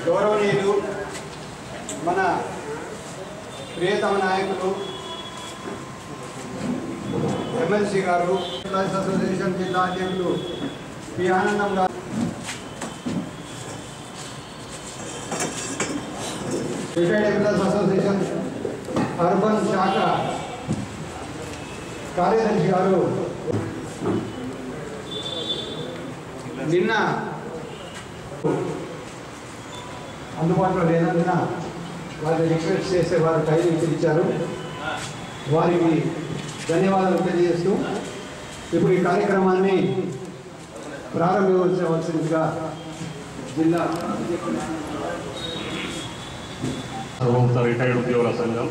గౌరవనీయులు మన ప్రియతమ నాయకులు ఎమ్మెల్సీ గారు ఎంప్లాయీస్ అసోసియేషన్ జిల్లా అధ్యక్షులు పి ఆనందం గారు రిటైర్డ్ ఎంప్లాయీస్ అసోసియేషన్ అర్బన్ శాఖ కార్యదర్శి గారు నిన్న అందుబాటులో లేనందున వారిని రిక్వెస్ట్ చేస్తే వారు టైం ఇచ్చారు వారికి ధన్యవాదాలు తెలియజేస్తూ ఇప్పుడు ఈ కార్యక్రమాన్ని ప్రారంభించవలసిందిగా జిల్లా సర్వంత రిటైర్డ్ ఉద్యోగుల సంఘం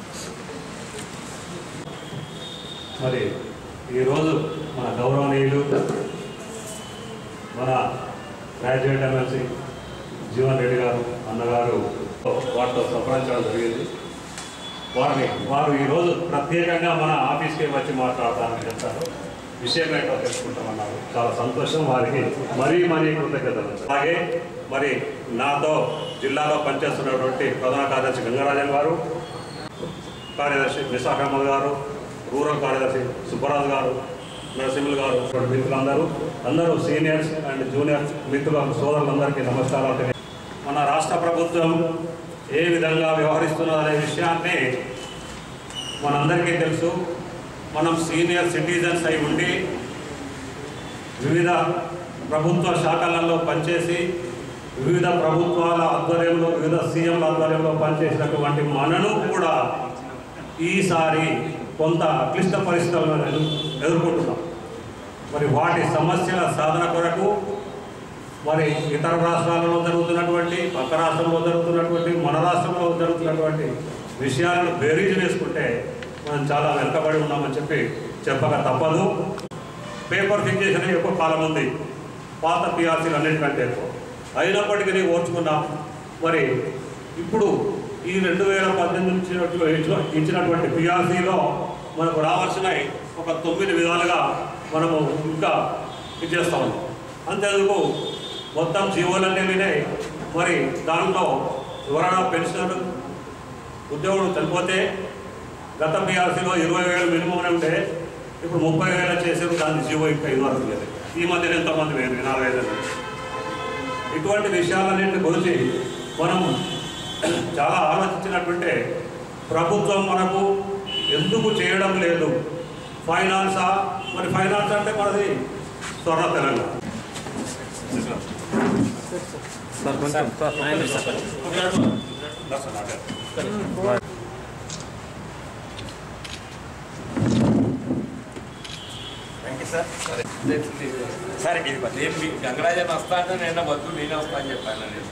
మరి ఈరోజు మన గౌరవనీయులు మన గ్రాడ్యుయేట్ ఎమ్మెల్సీ జీవన్ రెడ్డి గారు అన్నగారు వారితో సంప్రదించడం జరిగింది వారిని వారు ఈరోజు ప్రత్యేకంగా మన ఆఫీస్కి వచ్చి మాట్లాడతారని చెప్తారు విషయం ఏంటో తెలుసుకుంటామన్నారు చాలా సంతోషం వారికి మరీ మరీ కృతజ్ఞతలు అలాగే మరి నాతో జిల్లాలో పనిచేస్తున్నటువంటి ప్రధాన కార్యదర్శి గంగరాజన్ గారు కార్యదర్శి విశాఖ అహ్మద్ గారు రూరల్ కార్యదర్శి సుబ్బరాజు గారు నరసింహులు గారు ఇటువంటి మిత్రులందరూ అందరూ సీనియర్స్ అండ్ జూనియర్స్ మిత్రుల సోదరులందరికీ నమస్కారాలు తెలియ మన రాష్ట్ర ప్రభుత్వం ఏ విధంగా వ్యవహరిస్తున్నదనే విషయాన్ని మనందరికీ తెలుసు మనం సీనియర్ సిటిజన్స్ అయి ఉండి వివిధ ప్రభుత్వ శాఖలలో పనిచేసి వివిధ ప్రభుత్వాల ఆధ్వర్యంలో వివిధ సీఎంల ఆధ్వర్యంలో పనిచేసినటువంటి మనను కూడా ఈసారి కొంత క్లిష్ట పరిస్థితులను ఎదు- ఎదుర్కొంటున్నాం మరి వాటి సమస్యల సాధన కొరకు మరి ఇతర రాష్ట్రాలలో జరుగుతున్నటువంటి పక్క రాష్ట్రంలో జరుగుతున్నటువంటి మన రాష్ట్రంలో జరుగుతున్నటువంటి విషయాలను బేరీజు వేసుకుంటే మనం చాలా వెనకబడి ఉన్నామని చెప్పి చెప్పక తప్పదు పేపర్ ఫిక్సేషన్ ఎక్కువ కాలం ఉంది పాత పిఆర్సీలు అన్నిటికంటే ఎక్కువ అయినప్పటికీ ఓర్చుకున్నాం మరి ఇప్పుడు ఈ రెండు వేల పద్దెనిమిది ఇచ్చినట్లు ఇచ్చిన- ఇచ్చినటువంటి పిఆర్సీలో మనకు రావాల్సినవి ఒక తొమ్మిది విధాలుగా మనము ఇంకా ఇచ్చేస్తా ఉన్నాం అంతేందుకు మొత్తం జీవోలన్నీ వినాయి మరి దాంట్లో ఎవరైనా పెన్షనర్ ఉద్యోగులు చనిపోతే గత పిఆర్సీలో ఇరవై వేలు మినిమం ఉంటే ఇప్పుడు ముప్పై వేల చేసారు దాన్ని జీవో ఇంకా ఇది వరకు లేదు ఈ మధ్యన ఎంతమంది వేరు నాలుగు ఐదు వేలు. ఇటువంటి విషయాలన్నింటి గురించి మనం చాలా ఆలోచించినట్టుంటే ప్రభుత్వం మనకు ఎందుకు చేయడం లేదు ఫైనాన్సా మరి ఫైనాన్స్ అంటే మనది స్వర్ణ తెలంగాణ సరే ఇది నేను మీ గంగరాజన్ వస్తా అంటే నేను వద్దు నేనే వస్తా అని చెప్పాను నేను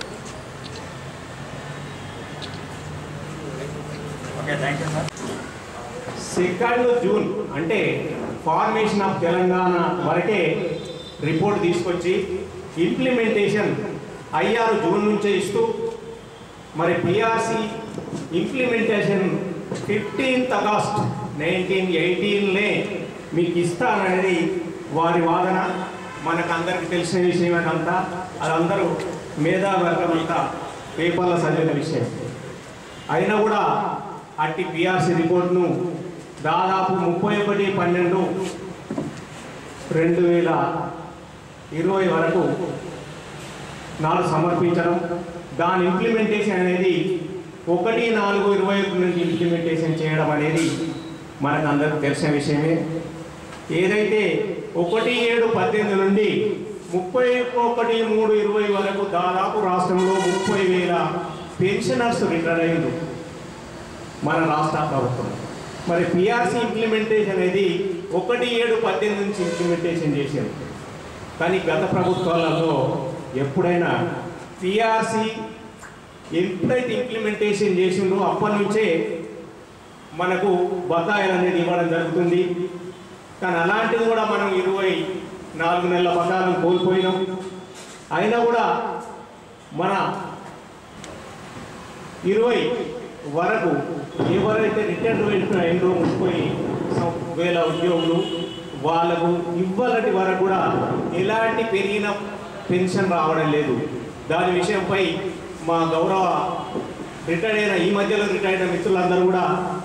okay thank you sir second June అంటే ఫార్మేషన్ ఆఫ్ తెలంగాణ వరకే రిపోర్ట్ తీసుకొచ్చి ఇంప్లిమెంటేషన్ ఐఆర్ జూన్ నుంచే ఇస్తూ మరి PRC implementation fifteenth August nineteen ఎయిటీన్లే మీకు ఇస్తాననేది వారి వాదన మనకు అందరికి తెలిసిన విషయం అదంతా అదందరూ మేధావర్గం అంతా పేపర్లో చదివిన విషయం అయినా కూడా అట్టి పిఆర్సీ రిపోర్ట్ను దాదాపు ముప్పై ఒకటి పన్నెండు రెండు వేల ఇరవై వరకు నాడు సమర్పించడం దాని ఇంప్లిమెంటేషన్ అనేది ఒకటి నాలుగు ఇరవై ఒకటి నుంచి ఇంప్లిమెంటేషన్ చేయడం అనేది మనకు అందరికీ తెలిసిన విషయమే ఏదైతే ఒకటి ఏడు పద్దెనిమిది నుండి ముప్పై ఒకటి మూడు ఇరవై వరకు దాదాపు రాష్ట్రంలో ముప్పై వేల పెన్షనర్స్ రిటైర్ అయ్యారు మన రాష్ట్ర ప్రభుత్వం మరి పిఆర్సీ ఇంప్లిమెంటేషన్ అనేది ఒకటి ఏడు పద్దెనిమిది నుంచి ఇంప్లిమెంటేషన్ చేశారు కానీ గత ప్రభుత్వాలలో ఎప్పుడైనా పిఆర్సీ ఎప్పుడైతే ఇంప్లిమెంటేషన్ చేసిండ్రో అప్పటి నుంచే మనకు బకాయిలు అనేది ఇవ్వడం జరుగుతుంది కానీ అలాంటిది కూడా మనం ఇరవై నాలుగు నెలల బకాయిలను కోల్పోయినాం అయినా కూడా మన ఇరవై వరకు ఎవరైతే రిటైర్మెంట్ అయినో ముప్పై సం- వేల ఉద్యోగులు వాళ్ళకు ఇవ్వాలటి వరకు కూడా ఎలాంటి పెరిగిన పెన్షన్ రావడం లేదు దాని విషయంపై మా గౌరవ రిటైర్డ్ అయిన ఈ మధ్యలో రిటైర్డ్ అయిన మిత్రులందరూ కూడా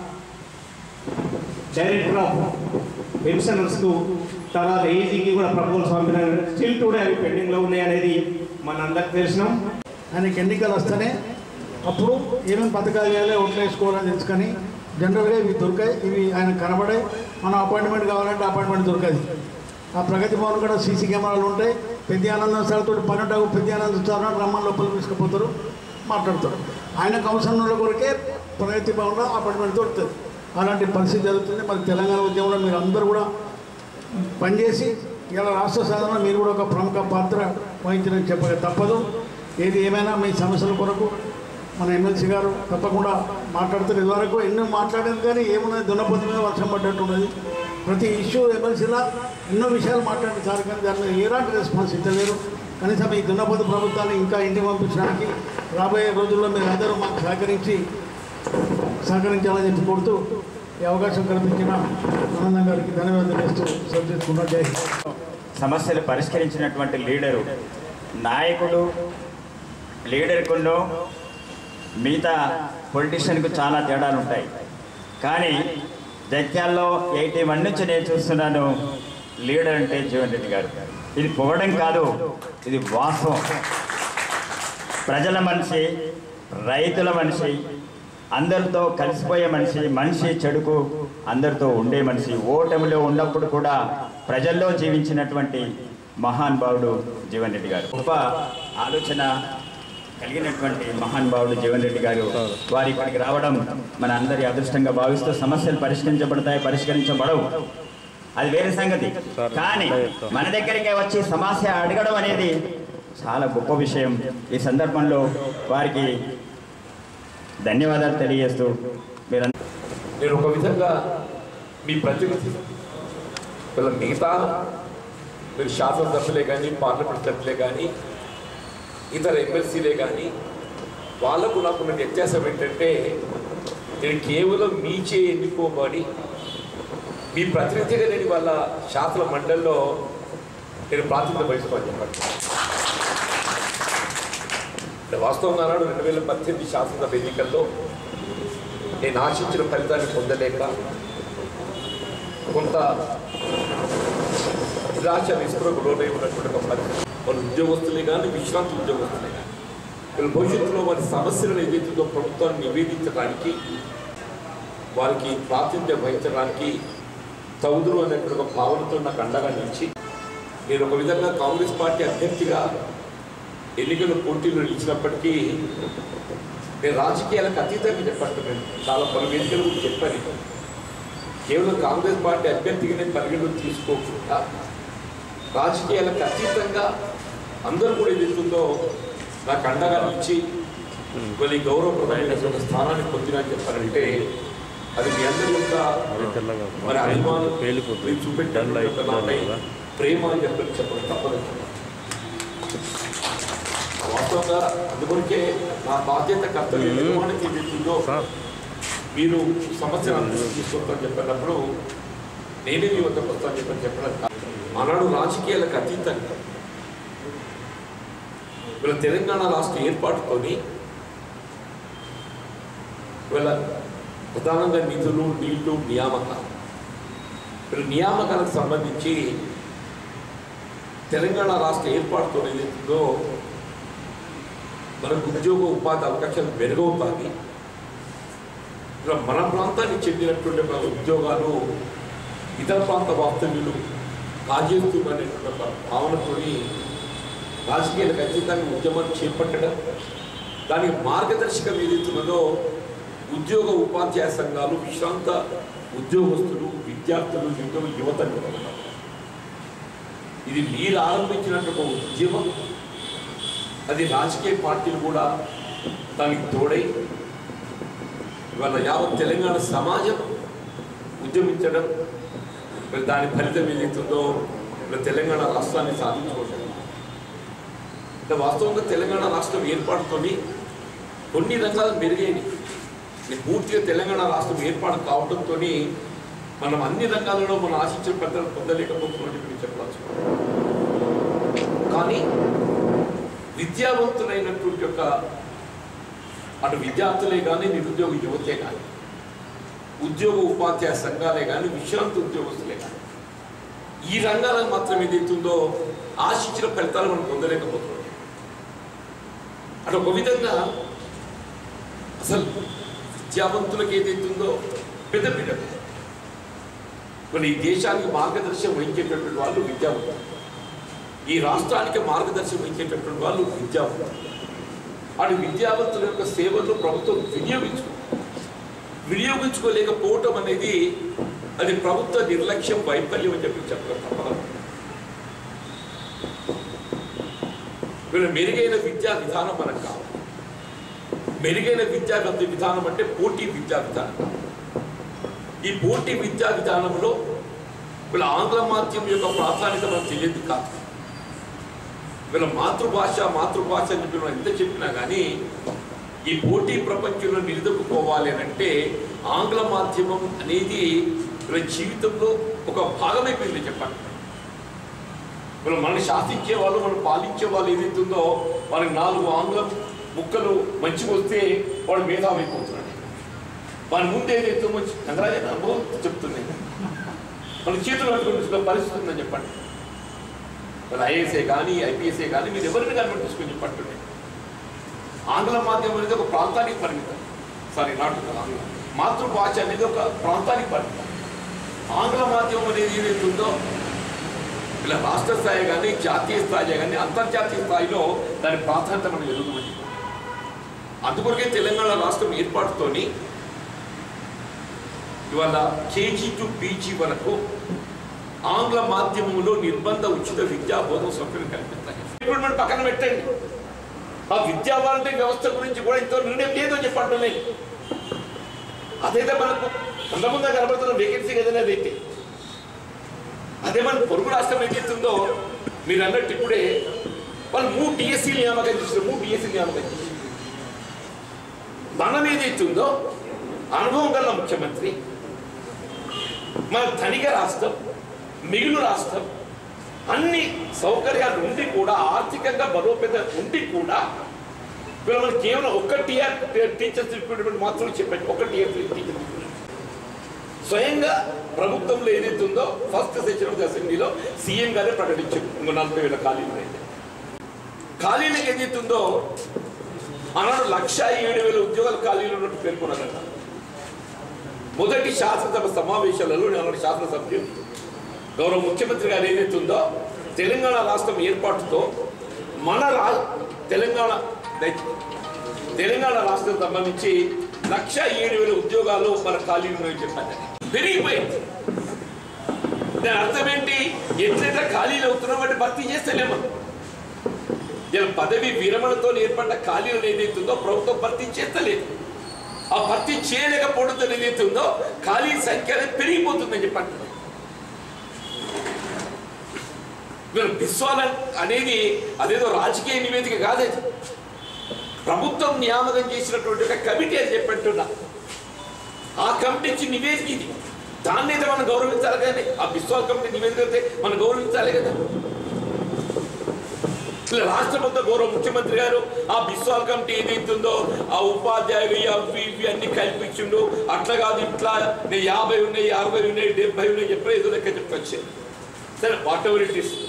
డైరెక్టర్ ఆఫ్ పెన్షనర్స్కు తర్వాత ఏజీకి కూడా ప్రపోజల్స్ పంపినారు స్టిల్ టుడే అవి పెండింగ్లో ఉన్నాయి అనేది మనందరికి తెలిసినాం ఆయనకి ఎన్నికలు వస్తేనే అప్పుడు ఏమేమి పథకాలు చేయాలి ఓట్లు వేసుకోవాలని తెలుసుకొని జనరల్గా ఇవి దొరికాయి ఇవి ఆయన కనబడే మనం అపాయింట్మెంట్ కావాలంటే అపాయింట్మెంట్ దొరకదు ఆ ప్రగతి భవన్ కూడా సీసీ కెమెరాలు ఉంటాయి పెద్ద ఆనందం సార్తో పన్నెండు పెద్ద ఆనందం సార్ రమ్మని లోపల తీసుకుపోతారు మాట్లాడతారు ఆయన కౌన్సిలర్ల కొరకే ప్రగతి భవన్లో అపాయింట్మెంట్ దొరుకుతుంది అలాంటి పరిస్థితి జరుగుతుంది మరి తెలంగాణ ఉద్యమంలో మీరు అందరూ కూడా పనిచేసి ఇలా రాష్ట్ర సాధనలో మీరు కూడా ఒక ప్రముఖ పాత్ర వహించడం చెప్పక తప్పదు ఏది ఏమైనా మీ సమస్యల కొరకు మన ఎమ్మెల్సీ గారు తప్పకుండా మాట్లాడుతారు ఇదివరకు ఎన్నో మాట్లాడేది కానీ ఏమున్నది దున్నపోతు మీద వర్షం పడ్డట్టు ఉన్నది ప్రతి ఇష్యూ ఎమ్మెల్సీలా ఎన్నో విషయాలు మాట్లాడారు సార్ కానీ దాని మీద ఎలాంటి రెస్పాన్స్ ఇవ్వలేరు కనీసం ఈ దున్నపోతు ప్రభుత్వాన్ని ఇంకా ఇంటికి పంపించడానికి రాబోయే రోజుల్లో మీరు అందరూ మాకు సహకరించి సహకరించాలని చెప్పి కోరుతూ ఈ అవకాశం కల్పించిన ఆనందం గారికి ధన్యవాదాలు చేస్తూ సెలవు తీసుకున్నా జై హింద్ సమస్యలు పరిష్కరించినటువంటి లీడరు నాయకుడు లీడర్కును మిగతా పొలిటీషియన్కు చాలా తేడాలు ఉంటాయి కానీ జగ్యాల్లో ఎయిటీ వన్ నుంచి నేను చూస్తున్నాను లీడర్ అంటే జీవన్ రెడ్డి గారు ఇది పొగడం కాదు ఇది వాస్తవం ప్రజల మనిషి రైతుల మనిషి అందరితో కలిసిపోయే మనిషి మనిషి చెడుకు అందరితో ఉండే మనిషి ఓటమిలో ఉన్నప్పుడు కూడా ప్రజల్లో జీవించినటువంటి మహాన్ భావుడు జీవన్ రెడ్డి గారు గొప్ప ఆలోచన కలిగినటువంటి మహాన్ భావుడు జీవన్ రెడ్డి గారు వారి ఇక్కడికి రావడం మన అందరి అదృష్టంగా భావిస్తూ సమస్యలు పరిష్కరించబడతాయి పరిష్కరించబడవు అది వేరే సంగతి కానీ మన దగ్గరికే వచ్చి సమస్య అడగడం అనేది చాలా గొప్ప విషయం ఈ సందర్భంలో వారికి ధన్యవాదాలు తెలియజేస్తూ మీరు నేను ఒక విధంగా మీ ప్రతినిధి వీళ్ళ మిగతా మీరు శాసనసభ్యులే కానీ పార్లమెంట్ సభ్యులే కానీ ఇతర ఎమ్మెల్సీలే కానీ వాళ్ళకు నాకున్న వ్యత్యాసం ఏంటంటే నేను కేవలం మీచే ఎన్నుకోబడి మీ ప్రతినిధిగా నేను వాళ్ళ శాసన మండలిలో నేను ప్రాతినిధ్యం వహిస్తాను చెప్పండి అంటే వాస్తవంగా నాడు రెండు వేల పద్దెనిమిది శాసనసభ ఎన్నికల్లో నేను ఆశించిన ఫలితాన్ని పొందలేక కొంత నిరాశ నిస్పృహకు లోనై ఉన్నటువంటి ఒక పరిస్థితి మన ఉద్యోగస్తులే కానీ విశ్రాంతి ఉద్యోగస్తులే కానీ వీళ్ళ భవిష్యత్తులో వారి సమస్యలను ఏదైతుందో ప్రభుత్వాన్ని నివేదించడానికి వారికి ప్రాతినిధ్యం వహించడానికి తౌదురు అనేటువంటి ఒక భావనతో నాకు అండగా నిలిచి నేను ఒక విధంగా కాంగ్రెస్ పార్టీ అభ్యర్థిగా ఎన్నికల పోటీలో నిలిచినప్పటికీ నేను రాజకీయాలకు అతీతంగా చెప్పట్టు నేను చాలా పలు వేదికల గురించి చెప్పాను కేవలం కాంగ్రెస్ పార్టీ అభ్యర్థిగానే పరిగణలోకి తీసుకోకుండా రాజకీయాలకు అతీతంగా అందరూ కూడా ఏదైతుందో నాకు అండగా నిలిచి మళ్ళీ గౌరవప్రదమైనటువంటి స్థానాన్ని పొందినా చెప్పారంటే అది మీ అందరి యొక్క మరి అభిమానం మీరు చూపెట్టిన నాపై ప్రేమ అని చెప్పి చెప్పడం తప్పదు వాస్తవంగా అందుకొరికే నా బాధ్యత కర్తవ్యం నిర్మాణానికి ఏదైతుందో మీరు సమస్యను అందరికీ తీసుకొస్తాను చెప్పినప్పుడు నేనే మీ వద్దకు వస్తాను చెప్పని చెప్పడం కాదు. ఆనాడు రాజకీయాలకు అతీతంగా వీళ్ళ తెలంగాణ రాష్ట్ర ఏర్పాటుతోని వీళ్ళ ప్రధానంగా నిధులు నీళ్లు నియామకాలు వీళ్ళ నియామకాలకు సంబంధించి తెలంగాణ రాష్ట్ర ఏర్పాటుతో ఏదైతుందో మనకు ఉద్యోగ ఉపాధి అవకాశాలు మెరుగవుతాయి ఇలా మన ప్రాంతానికి చెందినటువంటి ఒక ఉద్యోగాలు ఇతర ప్రాంత వాస్తవ్యులు కాజేస్తున్నటువంటి ఒక భావనతోని రాజకీయాలకు ఖచ్చితంగా ఉద్యమాన్ని చేపట్టడం దానికి మార్గదర్శకం ఏదైతున్నదో ఉద్యోగ ఉపాధ్యాయ సంఘాలు విశ్రాంత ఉద్యోగస్తులు విద్యార్థులు నిరుద్యోగ యువత నిర్వహణ. ఇది మీరు ఆరంభించినటువంటి ఒక ఉద్యమం అది రాజకీయ పార్టీలు కూడా దానికి తోడై ఇవాళ యావత్ తెలంగాణ సమాజం ఉద్యమించడం మరి దాని ఫలితం ఏదైతుందో ఇప్పుడు తెలంగాణ రాష్ట్రాన్ని సాధించుకోవడం అంటే వాస్తవంగా తెలంగాణ రాష్ట్రం ఏర్పాటుతోని కొన్ని రంగాలు మెరుగైనవి ఇది పూర్తిగా తెలంగాణ రాష్ట్రం ఏర్పాటు కావడంతో మనం అన్ని రంగాలలో మనం ఆశించిన పెద్దలు పొందలేకపోతున్నామని చెప్పి చెప్పవచ్చు కానీ విద్యావంతులైనటువంటి యొక్క అటు విద్యార్థులే కానీ నిరుద్యోగ యువతే కానీ ఉద్యోగ ఉపాధ్యాయ సంఘాలే కానీ విశ్రాంతి ఉద్యోగస్తులే కానీ ఈ రంగాలకు మాత్రం ఏదైతుందో ఆశించిన ఫలితాలు మనం పొందలేకపోతున్నాం అటు ఒక విధంగా అసలు విద్యావంతులకు ఏదైతుందో పెద్ద పీడ కొన్ని ఈ దేశానికి మార్గదర్శనం వహించేటటువంటి వాళ్ళు విద్యావంతులు ఈ రాష్ట్రానికి మార్గదర్శనం వహించేటటువంటి వాళ్ళు విద్యావంతులు అటు విద్యావంతుల యొక్క సేవలను ప్రభుత్వం వినియోగించుకో వినియోగించుకోలేకపోవటం అనేది అది ప్రభుత్వ నిర్లక్ష్యం వైఫల్యం అని చెప్పి చెప్పడం తప్పదు వీళ్ళ మెరుగైన విద్యా విధానం మనకు కావాలి మెరుగైన విద్యా గత విధానం అంటే పోటీ విద్యా విధానం ఈ పోటీ విద్యా విధానంలో వీళ్ళ ఆంగ్ల మాధ్యమం యొక్క ప్రాధాన్యత మనకు తెలియదు కాదు వీళ్ళ మాతృభాష మాతృభాష అని చెప్పి మనం ఎంత చెప్పినా కానీ ఈ పోటీ ప్రపంచంలో నిలదొక్కుకోవాలి అని అంటే ఆంగ్ల మాధ్యమం అనేది వీళ్ళ జీవితంలో ఒక భాగమైపోయింది చెప్పండి వీళ్ళు మనల్ని శాసించే వాళ్ళు మనం పాలించే వాళ్ళు ఏదైతుందో వాళ్ళకి నాలుగు ఆంగ్లం ముక్కలు మంచిగా వస్తే వాడు మేధావైపోతున్నాడు వాని ముందు ఏదైతే మంచి చంద్రాజ అనుభవం చెప్తున్నాయి మన చేతులు పట్టుకుని పరిస్థితి ఉందని చెప్పండి వాళ్ళు ఐఏఎస్ఏ కానీ ఐపీఎస్ఏ కానీ మీరు ఎవరిని కానీ తీసుకుని చెప్పండి ఆంగ్ల మాధ్యమం అనేది ఒక ప్రాంతానికి పరిమితం సారీ నాట్ ఆంగ్లం మాతృభాష అనేది ఒక ప్రాంతానికి పరిమితం ఆంగ్ల మాధ్యమం అనేది ఏదైతే ఉందో ఇలా రాష్ట్ర స్థాయి కానీ జాతీయ స్థాయి కానీ అంతర్జాతీయ స్థాయిలో దాని ప్రాధాన్యత మనం ఎదుగుమని అందుకొరకే తెలంగాణ రాష్ట్రం ఏర్పాటుతోని ఇవాళ కేజీ టు పీజీ వరకు ఆంగ్ల మాధ్యమంలో నిర్బంధ ఉచిత విద్యా బోధన సౌకర్యం కల్పిస్తాయి ఇప్పుడు మనం పక్కన పెట్టండి ఆ విద్యా వాలంటీర్ వ్యవస్థ గురించి కూడా ఇంత నిర్ణయం లేదో చెప్పండి అదైతే మనకు ముంద ముంద కనబడుతున్న వేకెన్సీ ఏదైనా అదైతే అదే మన పొరుగు రాష్ట్రం ఏదైతుందో మీరు అన్నట్టు ఇప్పుడే వాళ్ళు మూడు డిఎస్సీ నియామకం చేసిన మూడు డిఎస్సీ నియామకం చేసి మనం ఏదైతుందో అనుభవం గల ముఖ్యమంత్రి మన ధనిక రాష్ట్రం మిగులు రాష్ట్రం అన్ని సౌకర్యాలు ఉండి కూడా ఆర్థికంగా బలోపేత ఉండి కూడా వీళ్ళు మనకి కేవలం ఒక్క టీఆర్ టీచర్స్ రిక్రూట్మెంట్ మాత్రమే చెప్పండి ఒక టీఆర్ టీచర్ స్వయంగా ప్రభుత్వంలో ఏదైతే ఉందో ఫస్ట్ సెషన్ ఆఫ్ ది అసెంబ్లీలో సీఎం గారే ప్రకటించారు ఇంకో నలభై వేల ఖాళీలు అయితే ఖాళీలకు ఏదైతే ఉందో ఆనాడు లక్ష ఏడు వేల ఉద్యోగాల ఖాళీలు ఉన్నట్టు పేర్కొన్నారట మొదటి శాసనసభ సమావేశాలలో ఆనాడు శాసనసభ్యులు గౌరవ ముఖ్యమంత్రి గారు ఏదైతే ఉందో తెలంగాణ రాష్ట్రం ఏర్పాటుతో మన రా తెలంగాణ దై- తెలంగాణ రాష్ట్రం సంబంధించి లక్ష ఏడు వేల ఉద్యోగాలు మన ఖాళీలు ఉన్నాయని చెప్పారు పెరిగిపోయింది దాని అర్థం ఏంటి ఎట్లయితే ఖాళీలు అవుతున్నా వాటి భర్తీ చేస్తలేము ఇలా పదవి విరమణతో ఏర్పడ్డ ఖాళీలు ఏదైతుందో ప్రభుత్వం భర్తీ చేస్తలేదు ఆ భర్తీ చేయలేకపోవడంతో ఏదైతుందో ఖాళీ సంఖ్య అనేది పెరిగిపోతుందని చెప్పండి వీళ్ళు బిస్వాల అనేది అదేదో రాజకీయ నివేదిక కాదది ప్రభుత్వం నియామకం చేసినటువంటి ఒక కమిటీ అని చెప్పంటున్నా ఆ కమిటీ ఇచ్చిన నివేదిక ఇది దాన్ని అయితే మనం గౌరవించాలి కానీ ఆ బిస్వాల్ కమిటీ నివేదిక అయితే మనం గౌరవించాలి కదా ఇలా రాష్ట్ర మొత్తం గౌరవ ముఖ్యమంత్రి గారు ఆ బిస్వాల్ కమిటీ ఏదైతుందో ఆ ఉపాధ్యాయులు ఈ అవి ఇవి అన్ని కల్పించిండు అట్లా కాదు ఇట్లా నేను యాభై ఉన్నాయి అరవై ఉన్నాయి డెబ్బై ఉన్నాయి చెప్పి ఏదో లెక్క చెప్పొచ్చాను సరే వాట్ ఎవర్ ఇట్ ఇస్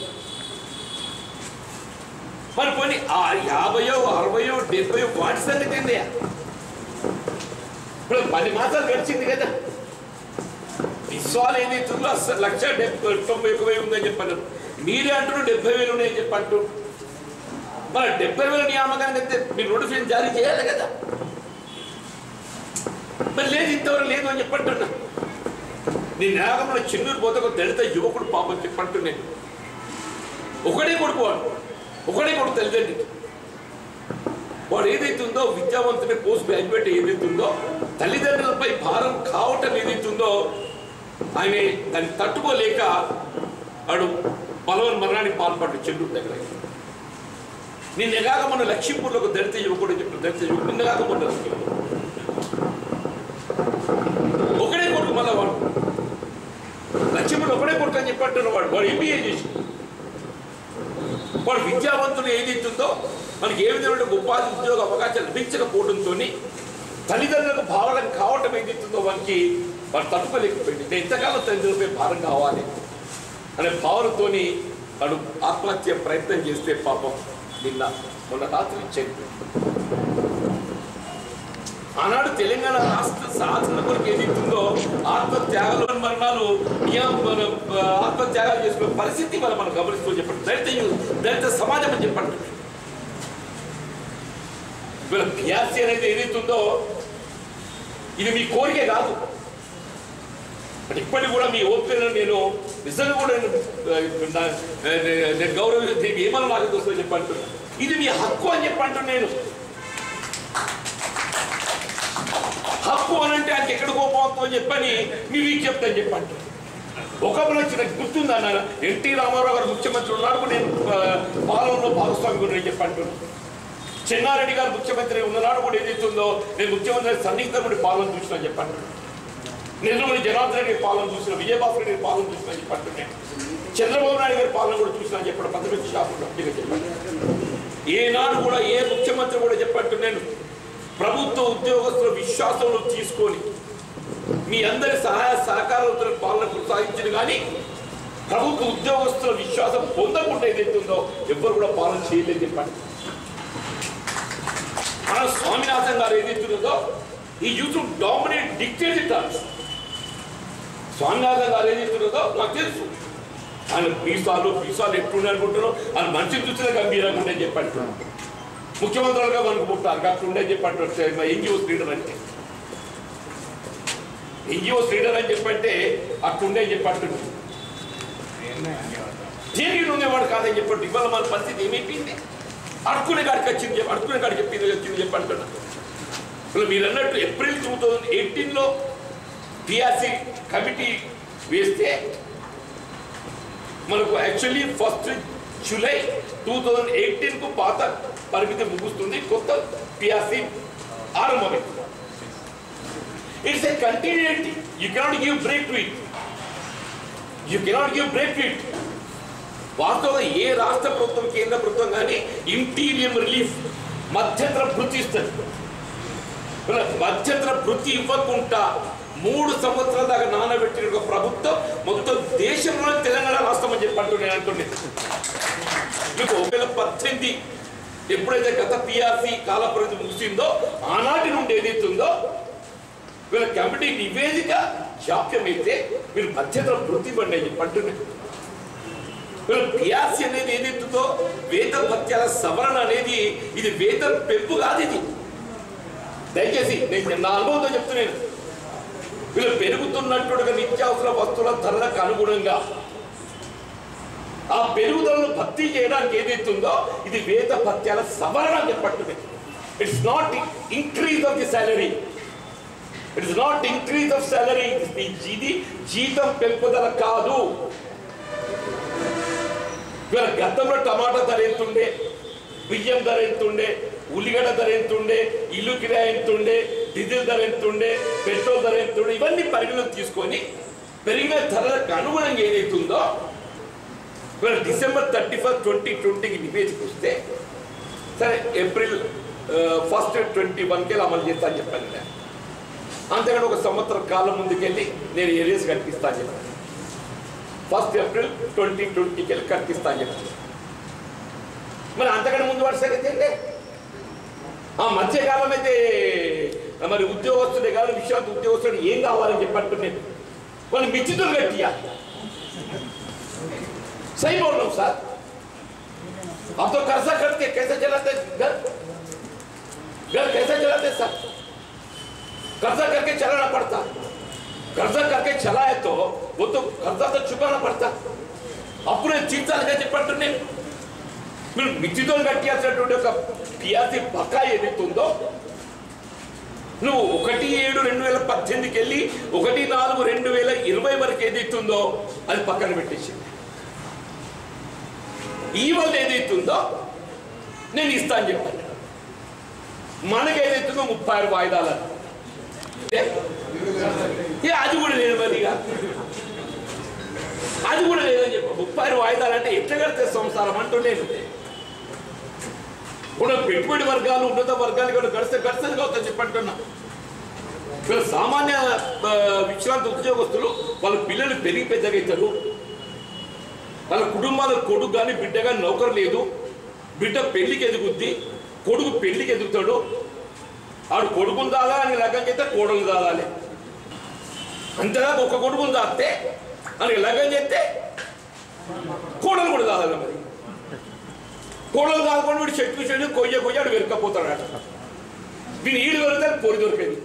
మరి పోనీ ఆ యాభయో అరవయో డెబ్బయో వాటి సంగతి ఏంది ఇప్పుడు పది మాసాలు గడిచింది కదా విశ్వాలు ఏదైతుందో అసలు లక్ష డెబ్బై తొంభై ఒక వెయ్యి ఉందని చెప్పాను మీరే అంటున్నారు డెబ్బై వేలు ఉన్నాయని చెప్పంటూ మరి డెబ్బై వేల నియామకానికి అయితే మీరు నోటిఫికేషన్ జారీ చేయాలి కదా మరి లేదు ఇంతవరకు లేదు అని చెప్పంటున్నా నీ నాగంలో చిన్నూరు పోతే ఒక దళిత యువకుడు పాపం చెప్పంటూ నేను ఒకడే కొడుకు వాడు ఒకడే కొడుకు తల్లిదండ్రికి వాడు ఏదైతుందో విద్యావంతుని పోస్ట్ గ్రాడ్యుయేట్ ఏదైతుందో తల్లిదండ్రులపై భారం కావటం ఏదైతుందో ఆయన దాన్ని తట్టుకోలేక వాడు బలవన్ మరణానికి పాల్పడ్డు చెల్లూరు దగ్గర నిన్నగాక మన లక్ష్మీపూర్లో ఒక దళిత యువకుడు చెప్పిన దళిత యువకుడు నిన్నగాక మొన్న ఒకడే కొడుకు మళ్ళా వాడు లక్ష్మీపూర్లో ఒకడే కొడుకు అని చెప్పంటున్న వాడు వాడు ఎంబీఏ చేసి వాడు విద్యావంతులు ఏదైతుందో మనకి ఏ విధమైన ఉపాధి ఉద్యోగ అవకాశాలు లభించకపోవడంతో తల్లిదండ్రులకు భారం కావటం ఏదైతుందో వానికి వాడు తట్టుకోలేకపోయింది నేను ఎంతకాలం తల్లిదండ్రులపై భారం కావాలి అనే భావనతోని వాడు ఆత్మహత్య ప్రయత్నం చేస్తే పాపం నిన్న మొన్న రాత్రి చనిపోయింది ఆనాడు తెలంగాణ రాష్ట్ర సాధన కొరకు ఏదైతుందో ఆత్మత్యాగాలు మరణాలు నియమ- మన, ఆ, ఆత్మత్యాగాలు చేసుకునే పరిస్థితి మనం మనం గమనిస్తూ చెప్పండి దళిత యు- దళిత సమాజం అని చెప్పండి వీళ్ళ పియాసి అనేది ఏదైతుందో ఇది మీ కోరిక కాదు అంటే ఇప్పటికి కూడా మీ ఓపికను నేను నిజంగా కూడా నేను, ఆ, నా- నేను- నేను గౌరవ దీనికి ఏమన్నా నాకు తెలుస్తుందో చెప్పంటున్నా ఇది మీ హక్కు అని చెప్పంటున్నా నేను హక్కు అని అంటే ఆయనకి ఎక్కడ కోపం అవుతుందని చెప్పని మీ వీక్ చెప్తాను చెప్పండి ఒకప్పుడు వచ్చిన గుర్తుందన్న ఎన్టీ రామారావు గారు ముఖ్యమంత్రి ఉన్నాడు నేను ఆ, పాలనలో భాగస్వామి కూడా నేను చెప్పంటున్నాను చెన్నారెడ్డి గారు ముఖ్యమంత్రి ఉన్ననాడు కూడా ఏదైతుందో నేను ముఖ్యమంత్రి సన్నిహితం కూడా పాలన చూసిన చెప్పండి నిర్మలి జనార్దన్ రెడ్డి పాలన చూసిన విజయభాస్కర్ రెడ్డి పాలన చూసిన చెప్పండి చంద్రబాబు నాయుడు గారి పాలన కూడా చూసిన చెప్పండి పదవి షాపులో చెప్పండి ఏనాడు కూడా ఏ ముఖ్యమంత్రి కూడా చెప్పట్టు నేను ప్రభుత్వ ఉద్యోగస్తుల విశ్వాసంలో తీసుకొని మీ అందరి సహాయ సహకారాలతో పాలన కొనసాగించింది కానీ ప్రభుత్వ ఉద్యోగస్తుల విశ్వాసం పొందకుండా ఏదైతుందో ఎవ్వరు కూడా పాలన చేయలేదు చెప్పండి మన స్వామినాథన్ గారు ఏదైతున్నదో ఈ youth dominate dictate terms Swaminathan గారు ఏదైతున్నదో నాకు తెలుసు ఆయన పీసాలు పీసాలు ఎట్లుండే అనుకుంటున్నారో ఆయన మనిషిని చూసిన గంభీరంగా ఉండే చెప్పండి ముఖ్యమంత్రులుగా మనకు పుట్టారు అట్లుండే చెప్పండి ఎన్జిఓస్ లీడర్ అంటే ఎన్జిఓస్ లీడర్ అని చెప్పంటే అట్లుండే చెప్పండి జేడీలు ఉండేవాడు కాదని చెప్పండి ఇవాళ మన పరిస్థితి ఏమైపోయింది అడుకునే కాడికి వచ్చింది చెప్పి అడుకునే కాడికి చెప్పింది వచ్చింది చెప్పంటున్నా ఇప్పుడు మీరు అన్నట్టు ఏప్రిల్ టూ థౌజండ్ ఎయిటీన్లో టిఆర్సీ కమిటీ వేస్తే మనకు actually first July two thousand ఎయిటీన్కు పాత పరిమితి ముగుస్తుంది కొత్త పిఆర్సీ ఆరంభమైంది it's a continuity you cannot give break to it you cannot give break to it వాస్తవంగా ఏ రాష్ట్ర ప్రభుత్వం కేంద్ర ప్రభుత్వం కానీ ఇంటీరియం రిలీఫ్ మధ్యంతర భృతి ఇస్తుంది ఇలా మధ్యంతర భృతి ఇవ్వకుండా మూడు సంవత్సరాల దాకా నానబెట్టిన ఒక ప్రభుత్వం మొత్తం దేశంలో తెలంగాణ రాష్ట్రం అని చెప్పంటూ నేను అంటుండే మీకు ఒక వేల పద్దెనిమిది ఎప్పుడైతే గత పిఆర్సీ కాల పరిమితి ముగిసిందో ఆనాటి నుండి ఏదైతుందో వీళ్ళ కమిటీ నివేదిక జాప్యం అయితే మీరు మధ్యంతర భృతి ఇవ్వండి అని చెప్పంటున్నాను వీళ్ళ పిఆర్సీ అనేది ఏదైతుందో వేతన భత్యాల సవరణ అనేది ఇది వేతన పెంపు కాదు ఇది దయచేసి నేను నా అనుభవంతో చెప్తున్నాను వీళ్ళు పెరుగుతున్నట్టుగా నిత్యావసర వస్తువుల ధరలకు అనుగుణంగా ఆ పెరుగుదలను భర్తీ చేయడానికి ఏదైతుందో ఇది వేత భత్యాల సవరణ అని చెప్పట్టుది it's not increase of the salary it's not increase of salary ఇది జీతం పెంపుదల కాదు ఇవాళ గతంలో టమాటా ధర ఎంత ఉండే బియ్యం ధర ఎంత ఉండే ఉల్లిగడ్డ ధర ఎంత ఉండే ఇల్లు కిరాయి ఎంత ఉండే డీజిల్ ధర ఎంత ఉండే పెట్రోల్ ధర ఎంత ఉండే ఇవన్నీ పరిగణలోకి తీసుకొని పెరిగిన ధరలకు అనుగుణంగా ఏదైతుందో ఇవాళ డిసెంబర్ థర్టీ ఫస్ట్ ట్వంటీ ట్వంటీకి నివేదిక వస్తే సరే ఏప్రిల్ ఫస్ట్ ట్వంటీ వన్కి అమలు చేస్తా అని చెప్పాను నేను అంతేకాని ఒక సంవత్సరం కాలం ముందుకెళ్ళి నేను ఏరియాస్ కనిపిస్తా అని చెప్పాను ఫస్ట్ ఏప్రిల్ ట్వంటీ ట్వంటీకి వెళ్ళి కనిపిస్తా అని చెప్పాను మరి అంతకంటే ముందు వరుస అయితే ఆ మధ్యకాలం అయితే మరి ఉద్యోగస్తుడే కాదు విశ్రాంతి ఉద్యోగస్తుడు ఏం కావాలని చెప్పంటున్నాను వాళ్ళు మిచ్చితులు గట్టియా सही बोल रहा हूँ सर अब तो कर्जा करके कैसे चलाते घर घर कैसे चलाते सर कर्जा करके चलाना पड़ता कर्जा करके चलाए तो वो तो कर्जा तो चुकाना पड़ता అప్పుడే తీర్చాలిగా చెప్పంటు నేను మీరు మిచ్చితో కట్టాల్సినటువంటి ఒక పిఆర్సీ బకాయి ఏదైతుందో నువ్వు ఒకటి ఏడు రెండు వేల పద్దెనిమిదికి వెళ్ళి ఒకటి నాలుగు రెండు వేల ఇరవై వరకు ఏదైతుందో అది పక్కన పెట్టేసింది ఈ వల్ల ఏదైతుందో నేను ఇస్తా అని చెప్పాను మనకి ఏదైతుందో ముప్పై ఆరు వాయిదాలు ఏ? ఏ అది కూడా లేదు మరి ఇక. అది కూడా లేదని చెప్ప ముప్పై ఆరు వాయిదాలు అంటే ఎట్లా కడితే సంసారం అంటూ లేదు ఇప్పుడు పెట్టుబడి వర్గాలు ఉన్నత వర్గాలు కూడా గడిస్తే గడిస్తే అవుతుంది చెప్పంటున్నా ఇక్కడ సామాన్య ఆ, విశ్రాంతి ఉద్యోగస్తులు వాళ్ళ పిల్లలు పెరిగి పెద్దగా అవుతారు వాళ్ళ కుటుంబాల కొడుకు కానీ బిడ్డ కానీ నౌకరు లేదు బిడ్డ పెళ్లికి ఎదుగుద్ది కొడుకు పెళ్లికి ఎదుగుతాడు ఆడు కొడుకుని దాదా అని లగ్గం చేస్తే కోడలు దాదాలి అంతేగా ఒక కొడుకుని దాస్తే అని లగ్గం చేస్తే కోడలు కూడా దాదాలి మరి కోడలు దాదుకొని వీడు చెట్టు చెట్టు కొయ్య కొయ్య ఆడు వెరకపోతాడు అట వీని ఈడు దొరికితే పొరి దొరికేది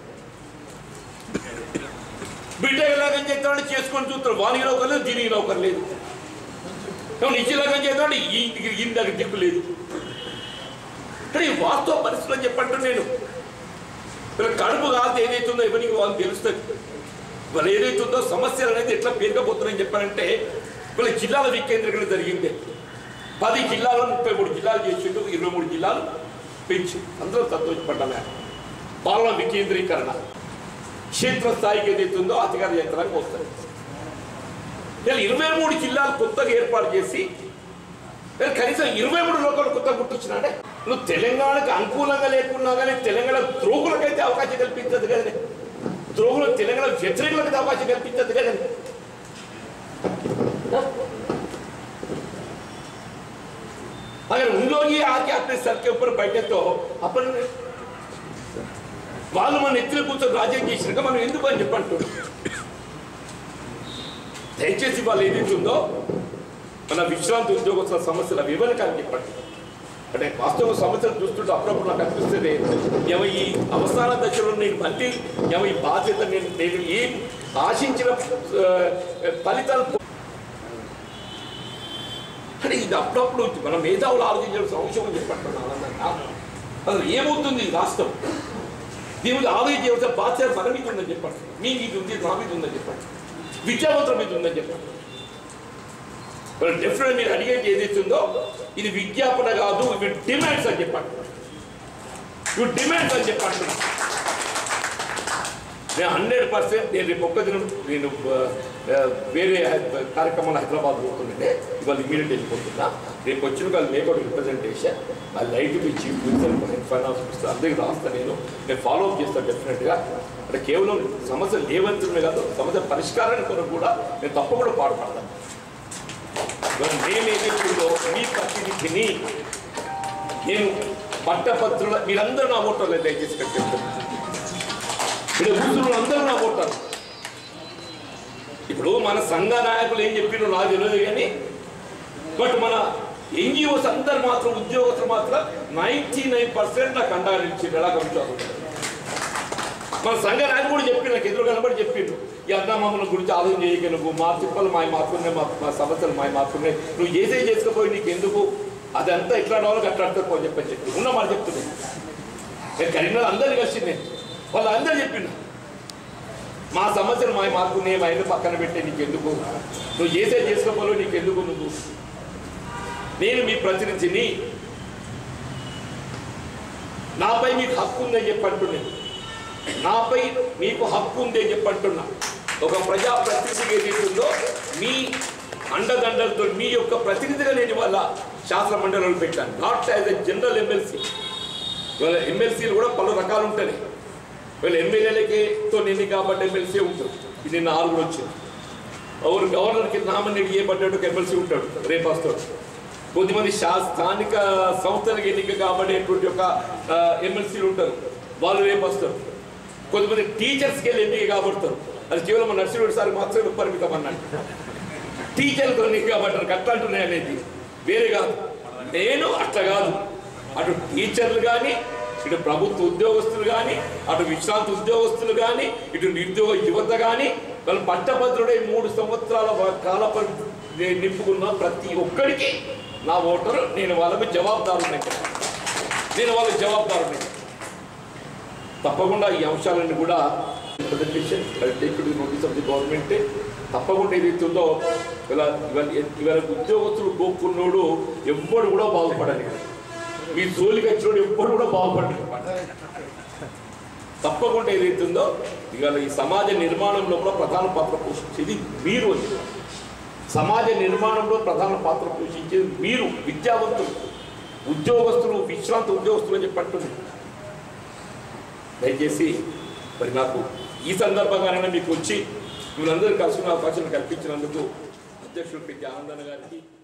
బిడ్డ ఎలాగని చేస్తాడు చేసుకొని చూస్తాడు వానికి నౌకర్ లేదు దీనికి నౌకర్ లేదు ఏమన్నా ఇచ్చి లగం చేస్తాడు ఈ ఇంటికి ఈ దగ్గర దిక్కు లేదు కానీ ఈ వాస్తవ పరిస్థితులు చెప్పంటూ నేను వీళ్ళ కడుపు కాదు ఏదైతుందో ఎవరికి వాళ్ళకి తెలుస్తుంది వాళ్ళు ఏదైతుందో సమస్యలు అనేది ఎట్లా పేరుకపోతున్నాయని చెప్పారంటే వీళ్ళ జిల్లాల వికేంద్రీకరణ జరిగింది పది జిల్లాలో ముప్పై మూడు జిల్లాలు చేసిండు ఇరవై మూడు జిల్లాలు పెంచి అందరూ సంతోషపడ్డామే పాలన వికేంద్రీకరణ క్షేత్రస్థాయికి ఏదైతుందో అధికార యంత్రాంగం వస్తుంది ఇలా ఇరవై మూడు జిల్లాలు కొత్తగా ఏర్పాటు చేసి ఇలా కనీసం ఇరవై మూడు లోకాలు కొత్తగా గుర్తించినాడే నువ్వు తెలంగాణకు అనుకూలంగా లేకున్నా కానీ తెలంగాణ ద్రోగులకైతే అవకాశం కల్పించదు కదండి ద్రోగులు తెలంగాణ వ్యతిరేకులకు అవకాశం కల్పించదు కదండి अगर उन लोग ही आके अपने सर के ऊपर बैठे तो अपन వాళ్ళు మన ఎత్తున కూర్చొని రాజ్యం చేసినాక మనం ఎందుకు అని చెప్పంటున్నాం దయచేసి వాళ్ళు ఏదైతే ఉందో మన విశ్రాంతి ఉద్యోగస్తుల సమస్యల వివరణ అని చెప్పండి అంటే వాస్తవ సమస్యలు చూస్తుంటే అప్పుడప్పుడు నాకు అనిపిస్తుంది ఏమో ఈ అవసాన దశలో నేను మళ్ళీ ఏమో ఈ బాధ్యత నేను నేను ఏం ఆశించిన ఆ, ఫలితాలు పొ- అంటే ఇది అప్పుడప్పుడు మన మేధావులు ఆలోచించాల్సిన అవసరం అని చెప్పంటున్నాను అసలు ఏమవుతుంది ఈ రాష్ట్రం దేవుడు ఆలోచించవలసిన బాధ్యత మన మీద ఉందని చెప్పండి మీ మీద ఉంది నా మీద ఉందని చెప్పండి విద్యావంతుల మీద ఉందని చెప్పండి మరి డెఫినెట్ మీరు అడిగేది ఏదైతే ఉందో ఇది విజ్ఞాపన కాదు ఇవి డిమాండ్స్ అని చెప్పండి ఇవి డిమాండ్స్ అని చెప్పండి నేను హండ్రెడ్ పర్సెంట్ నేను రేపు ఒక్క దినం నేను ఆ, ఆ, వేరే కార్యక్రమాలు హైదరాబాద్ పోతుంటే ఇవాళ ఇమీడియట్ వెళ్ళిపోతున్నా రేపు వచ్చిన వాళ్ళు మేకౌట్ రిప్రజెంటేషన్ ఆ లైట్ మీ చీఫ్ మినిస్టర్ ఫైనాన్స్ మినిస్టర్ అందరికి రాస్తా నేను నేను ఫాలో అప్ చేస్తాను డెఫినెట్గా అంటే కేవలం సమస్య లేవంతుమే కాదు సమస్య పరిష్కారానికి కొరకు కూడా నేను తప్పకుండా పాటుపడతాను ఇవాళ నేను ఏదైతుందో మీ ప్రతినిధిని నేను పట్టపత్రుల మీరందరూ నా ఓటర్లు దయచేసి ఇక్కడ చెప్తాను ఇక్కడ కూర్చున్న అందరూ నా ఓటారు ఇప్పుడు మన సంఘ నాయకులు ఏం చెప్పినో నాకు తెలియదు కానీ బట్ మన ఎన్జిఓస్ అందరు మాత్రం ఉద్యోగస్తులు మాత్రం నైంటీ నైన్ పర్సెంట్ నాకు అండగా నిలిచిండు ఎలా కమిషన్ మన సంఘ నాయకుడు కూడా చెప్పి నాకు ఎదురు కనబడి చెప్పిండు ఈ అన్న మమ్మల్ని గురించి ఆలోచన చేయక నువ్వు మా తిప్పలు మాయ మాత్రమే మా మా సమస్యలు మాయ మాత్రమే నువ్వు ఏసే చేసుకుపోయి నీకు ఎందుకు అదంతా ఎట్లా రావాలో అట్లా అడుగుతావు చెప్పని చెప్పి ఉన్న మాట చెప్తున్నాను నేను కరీంనగర్ అందరు కలిసింది నేను వాళ్ళు అందరూ చెప్పిండు మా సమస్యలు మా మాకున్నాయి మా ఇల్లు పక్కన పెట్టే నీకు ఎందుకు నువ్వు చేసే చేసుకోపోలో నీకు ఎందుకు నువ్వు నేను మీ ప్రతినిధిని నాపై మీకు హక్కు ఉందని చెప్పి అంటున్నాను నాపై మీకు హక్కు ఉంది అని చెప్పి అంటున్నా ఒక ప్రజా ప్రతినిధిగా ఏదైతుందో మీ అండదండలతో మీ యొక్క ప్రతినిధిగా నేను వాళ్ళ శాసన మండలిలో పెట్టాను not as a general MLC ఇవాళ ఎమ్మెల్సీలు కూడా పలు రకాలు ఉంటాయి వీళ్ళు ఎమ్మెల్యేలకి తో నిండి కాబట్టి ఎమ్మెల్సీ ఉంటాడు ఇది నిన్న ఆరు కూడా వచ్చింది ఎవరు గవర్నర్కి నామినేట్ చేయబడ్డాడు ఒక ఎమ్మెల్సీ ఉంటాడు రేపు వస్తాడు కొద్దిమంది శా స్థానిక సంస్థలకు ఎన్నిక కాబడేటువంటి ఒక ఆ, ఎమ్మెల్సీలు ఉంటారు వాళ్ళు రేపు వస్తారు కొంతమంది టీచర్స్కి వెళ్ళి ఎన్నిక కాబడతారు అది కేవలం మన నర్సింహుడు సార్ మాత్రమే పరిమితం అన్నట్టు టీచర్లతో ఎన్నిక కాబట్టారు అట్లా అంటున్నాయి అనేది వేరే కాదు నేను అట్లా కాదు అటు టీచర్లు కానీ ఇటు ప్రభుత్వ ఉద్యోగస్తులు కానీ అటు విశ్రాంతి ఉద్యోగస్తులు కానీ ఇటు నిరుద్యోగ యువత కానీ వాళ్ళు పట్టభద్రుడై మూడు సంవత్సరాల వ- కాల పరిమితి ని- నింపుకున్న ప్రతి ఒక్కరికి నా ఓటరు నేను వాళ్ళకు జవాబుదారుని నేను వాళ్ళకి జవాబుదారుని తప్పకుండా ఈ అంశాలన్నీ కూడా presentation notice of the government తప్పకుండా ఏదైతే ఉందో ఇలా ఇవాళ ఇవాళ ఉద్యోగస్తులు గోక్కున్నోడు ఎవ్వడు కూడా బాగుపడాలి మీ జోలికి వచ్చినోడు ఎవ్వడు కూడా బాగుపడలేదు తప్పకుండా ఏదైతే ఉందో ఇవాళ ఈ సమాజ నిర్మాణంలో కూడా ప్రధాన పాత్ర పోషించేది మీరు అని సమాజ నిర్మాణంలో ప్రధాన పాత్ర పోషించేది మీరు విద్యావంతులు ఉద్యోగస్తులు విశ్రాంతి ఉద్యోగస్తులు అని చెప్పి అంటున్నారు దయచేసి మరి నాకు ఈ సందర్భంగానే మీకు వచ్చి మిమ్మల్ని అందరూ కలుసుకునే అవకాశం కల్పించినందుకు అధ్యక్షుడు పెద్ద ఆనందన్న గారికి